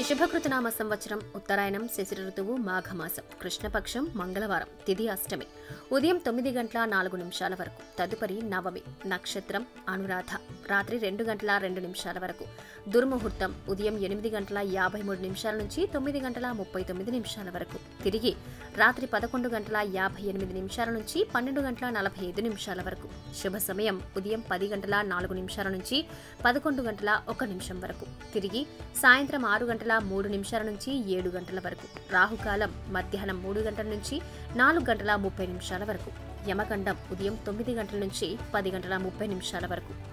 శుభకృతనామ సంవత్సరం ఉత్తరాయణం శశిర ఋతువు మాఘమాసం కృష్ణపక్షం మంగళవారం తిథి అష్టమి ఉదయం తొమ్మిది గంటల నాలుగు నిమిషాల వరకు తదుపరి నవమి నక్షత్రం అనురాధ రాత్రి రెండు గంటల రెండు నిమిషాల వరకు దుర్ముహూర్తం ఉదయం ఎనిమిది గంటల యాభై మూడు నిమిషాల నుంచి తొమ్మిది గంటల ముప్పై తొమ్మిది నిమిషాల వరకు తిరిగి రాత్రి పదకొండు గంటల యాభై ఎనిమిది నిమిషాల నుంచి పన్నెండు గంటల నలభై ఐదు నిమిషాల వరకు శుభ సమయం ఉదయం పది గంటల నాలుగు నిమిషాల నుంచి పదకొండు గంటల ఒక నిమిషం వరకు తిరిగి సాయంత్రం ఆరు గంటల మూడు నిమిషాల నుంచి ఏడు గంటల వరకు రాహుకాలం మధ్యాహ్నం మూడు గంటల నుంచి నాలుగు గంటల ముప్పై నిమిషాల వరకు యమగండం ఉదయం తొమ్మిది గంటల నుంచి పది గంటల ముప్పై నిమిషాల వరకు